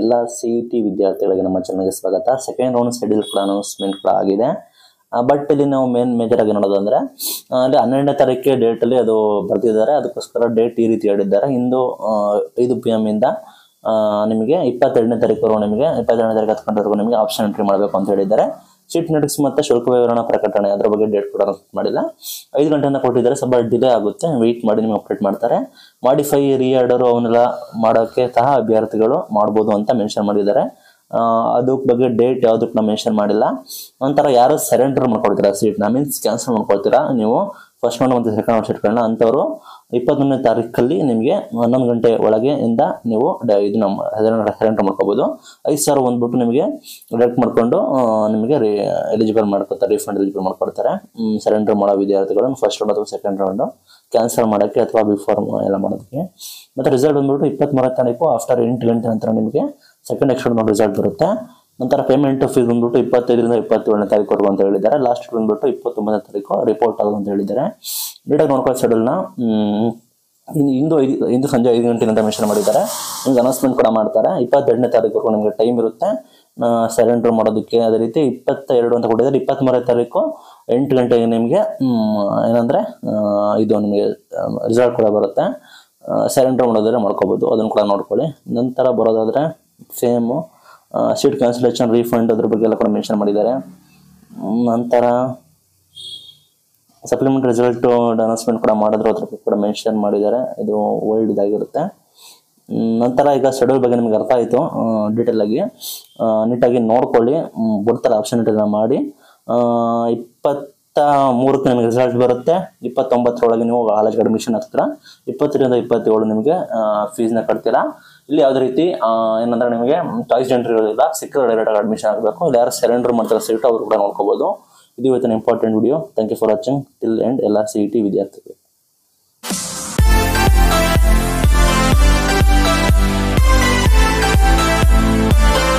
ಎಲ್ಲ C E T ವಿದ್ಯಾರ್ಥಿಗಳಿಗೆ ನಮ್ಮ ಚಾನಲ್ಗೆ ಸ್ವಾಗತ ಸೆಕೆಂಡ್ ರೌಂಡ್ ಶೆಡ್ಯೂಲ್ ಕೂಡ ಅನೌನ್ಸ್ಮೆಂಟ್ ಕೂಡ ಆಗಿದೆ ಬಟ್ ಇಲ್ಲಿ ನಾವು ಮೇನ್ ಮೇಜರ್ ಆಗಿ ನೋಡೋದು ಅಂದರೆ ಅಲ್ಲಿ ಹನ್ನೆರಡನೇ ತಾರೀಕಿಗೆ ಡೇಟಲ್ಲಿ ಅದು ಬರೆದಿದ್ದಾರೆ ಅದಕ್ಕೋಸ್ಕರ ಡೇಟ್ ಈ ರೀತಿ ಹೇಳಿದ್ದಾರೆ ಇಂದು ಆ, ಐದು ಪಿ ಎಮ್ ಇಂದ ಆ, ನಿಮಗೆ ಇಪ್ಪತ್ತೆರಡನೇ ತಾರೀಕು ನಿಮಗೆ ಇಪ್ಪತ್ತೆರಡನೇ ತಾರೀಕು ಹತ್ತು ಗಂಟೆವರೆಗೂ ನಿಮಗೆ ಆಪ್ಷನ್ ಎಂಟ್ರಿ ಮಾಡಬೇಕು ಅಂತ ಹೇಳಿದ್ದಾರೆ ಸೀಟ್ ನೆಟ್ಸ್ ಮತ್ತು ಶುಲ್ಕ ವಿವರಣಾ ಪ್ರಕಟಣೆ ಅದರ ಬಗ್ಗೆ ಡೇಟ್ ಕೂಡ announce ಮಾಡಿಲ್ಲ ಐದು ಗಂಟೆಯಿಂದ ಕೊಟ್ಟಿದ್ದಾರೆ ಸ್ವಲ್ಪ ಡಿಲೇ ಆಗುತ್ತೆ ವೆಯ್ಟ್ ಮಾಡಿ ನಿಮಗೆ ಅಪ್ಡೇಟ್ ಮಾಡ್ತಾರೆ ಮಾಡಿಫೈ ರೀಆರ್ಡರು ಅವನ್ನೆಲ್ಲ ಮಾಡೋಕ್ಕೆ ಸಹ ಅಭ್ಯರ್ಥಿಗಳು ಮಾಡ್ಬೋದು ಅಂತ ಮೆನ್ಷನ್ ಮಾಡಿದ್ದಾರೆ ಆ, ಅದ್ರ ಬಗ್ಗೆ ಡೇಟ್ ಯಾವುದು ಕೂಡ ಮೆನ್ಷನ್ ಮಾಡಿಲ್ಲ ನಂತರ ಯಾರು ಸರೆಂಡರ್ ಮಾಡ್ಕೊಳ್ತೀರಾ ಸೀಟ್ನ ಮೀನ್ಸ್ ಕ್ಯಾನ್ಸಲ್ ಮಾಡ್ಕೊಳ್ತೀರಾ ನೀವು ಫಸ್ಟ್ ರೌಂಡ್ ಮತ್ತು ಸೆಕೆಂಡ್ ರೌಂಡ್ ಸೀಟ್ಗಳನ್ನ ಅಂಥವ್ರು ಇಪ್ಪತ್ತೊಂದನೇ ತಾರೀಕಲ್ಲಿ ನಿಮಗೆ ಹನ್ನೊಂದು ಗಂಟೆ ಒಳಗೆ ಇಂದ ನೀವು ಡ- ಇದನ್ನ ಸರೆಂಡರ್ ಮಾಡ್ಕೋಬೋದು ಐದು ಸಾವಿರ ಬಂದ್ಬಿಟ್ಟು ನಿಮಗೆ ಡೈರೆಕ್ಟ್ ಮಾಡ್ಕೊಂಡು ಆ, ನಿಮಗೆ ಎಲಿಜಿಬಲ್ ಮಾಡ್ಕೊತಾರೆ ರಿಫಂಡ್ ಎಲಿಜಿಬಲ್ ಮಾಡ್ಕೊಡ್ತಾರೆ ಸರೆಂಡರ್ ಮಾಡೋ ವಿದ್ಯಾರ್ಥಿಗಳು ಫಸ್ಟ್ ರೌಂಡ್ ಅಥವಾ ಸೆಕೆಂಡ್ ರೌಂಡು ಕ್ಯಾನ್ಸಲ್ ಮಾಡೋಕ್ಕೆ ಅಥವಾ ಬಿಫೋರ್ ಎಲ್ಲ ಮಾಡೋದಕ್ಕೆ ಮತ್ತು ರಿಸಲ್ಟ್ ಬಂದ್ಬಿಟ್ಟು ಇಪ್ಪತ್ತ್ಮೂರನೇ ತಾರೀಕು ಆಫ್ಟರ್ ಎಂಟು ಗಂಟೆ ನಂತರ ನಿಮಗೆ ಸೆಕೆಂಡ್ ಎಕ್ಸ್ಟೆಂಡ್ ರಿಸಲ್ಟ್ ಬರುತ್ತೆ ನಂತರ ಪೇಮೆಂಟ್ ಫೀಸ್ ಬಂದ್ಬಿಟ್ಟು ಇಪ್ಪತ್ತೈದರಿಂದ ಇಪ್ಪತ್ತೇಳನೇ ತಾರೀಕು ಅಂತ ಹೇಳಿದ್ದಾರೆ ಲಾಸ್ಟ್ ಬಂದ್ಬಿಟ್ಟು ಇಪ್ಪತ್ತೊಂಬತ್ತನೇ ತಾರೀಕು ರಿಪೋರ್ಟ್ ಆಗೋದು ಅಂತ ಹೇಳಿದ್ದಾರೆ ನೀಟಾಗಿ ನೋಡ್ಕೊಳ್ಳಿ ಶೆಡ್ಯೂಲ್ನ ಇನ್ನು ಇಂದು ಐದು ಇಂದು ಸಂಜೆ ಐದು ಗಂಟೆ ಅಂತ ಮೆನ್ಷನ್ ಮಾಡಿದ್ದಾರೆ ನಿಮ್ಗೆ ಅನೌನ್ಸ್ಮೆಂಟ್ ಕೂಡ ಮಾಡ್ತಾರೆ ಇಪ್ಪತ್ತೆರಡನೇ ತಾರೀಕು ನಿಮಗೆ ಟೈಮ್ ಇರುತ್ತೆ ಸರೆಂಡರ್ ಮಾಡೋದಕ್ಕೆ ಅದೇ ರೀತಿ ಇಪ್ಪತ್ತ ಎರಡು ಅಂತ ಕೊಟ್ಟಿದ್ದಾರೆ ಇಪ್ಪತ್ತ್ಮೂರನೇ ತಾರೀಕು ಎಂಟು ಗಂಟೆಗೆ ನಿಮಗೆ ಏನಂದರೆ ಇದು ನಿಮಗೆ ರಿಸಲ್ಟ್ ಕೂಡ ಬರುತ್ತೆ ಸರೆಂಡರ್ ಮಾಡೋದಾದ್ರೆ ಮಾಡ್ಕೋಬೋದು ಅದನ್ನು ಕೂಡ ನೋಡ್ಕೊಳ್ಳಿ ನಂತರ ಬರೋದಾದರೆ ಸೇಮು ಸೀಟ್ ಕ್ಯಾನ್ಸಲೇಷನ್ ರೀಫಂಡ್ ಅದ್ರ ಬಗ್ಗೆ ಎಲ್ಲ ಕೂಡ ಮೆನ್ಷನ್ ಮಾಡಿದ್ದಾರೆ ಹ್ಮ್, ನಂತರ ಸಪ್ಲಿಮೆಂಟ್ ರಿಸಲ್ಟ್ ಅನೌನ್ಸ್ಮೆಂಟ್ ಕೂಡ ಮಾಡಿದ್ರು ಅದ್ರ ಬಗ್ಗೆ ಕೂಡ ಮೆನ್ಷನ್ ಮಾಡಿದ್ದಾರೆ ಇದು ಓಲ್ಡ್ ಇದಾಗಿರುತ್ತೆ ಹ್ಮ್, ನಂತರ ಈಗ ಶೆಡ್ಯೂಲ್ ಬಗ್ಗೆ ನಿಮ್ಗೆ ಅರ್ಥ ಆಯಿತು ಡೀಟೇಲ್ ಆಗಿ ಆ, ನೀಟಾಗಿ ನೋಡ್ಕೊಳ್ಳಿ ಹ್ಮ್, ಬಿಡ್ತಾರೆ ಆಪ್ಷನ್ ಮಾಡಿ ಆ, ಇಪ್ಪತ್ತ ಮೂರಕ್ಕೆ ನಿಮಗೆ ರಿಸಲ್ಟ್ ಬರುತ್ತೆ ಇಪ್ಪತ್ತೊಂಬತ್ತರೊಳಗೆ ನೀವು ಕಾಲೇಜ್ಗೆ ಅಡ್ಮಿಷನ್ ಆಗ್ತೀರಾ ಇಪ್ಪತ್ತರಿಂದ ಇಪ್ಪತ್ತೇಳು ನಿಮಗೆ ಫೀಸ್ನ ಕಟ್ತೀರಾ ಇಲ್ಲಿ ಯಾವುದೇ ರೀತಿ ಆ, ಏನಂದ್ರೆ ನಿಮಗೆ ಚಾಯ್ಸ್ ಎಂಟ್ರಿ ಇರೋದಿಲ್ಲ ಸಿಕ್ಕರೆ ಡೈರೆಕ್ಟಾಗಿ ಅಡ್ಮಿಷನ್ ಆಗಬೇಕು ಇಲ್ಲಿ ಯಾರು ಸರೆಂಡರ್ ಮಾಡ್ತಾರೆ ಸೀಟು ಅವರು ಕೂಡ ನೋಡ್ಕೋಬೋದು ಇದು ಇವತ್ತಿನ important video thank you for watching till end ಎಲ್ಲ ಸಿ ಇ ಟಿ ವಿದ್ಯಾರ್ಥಿಗಳು Thank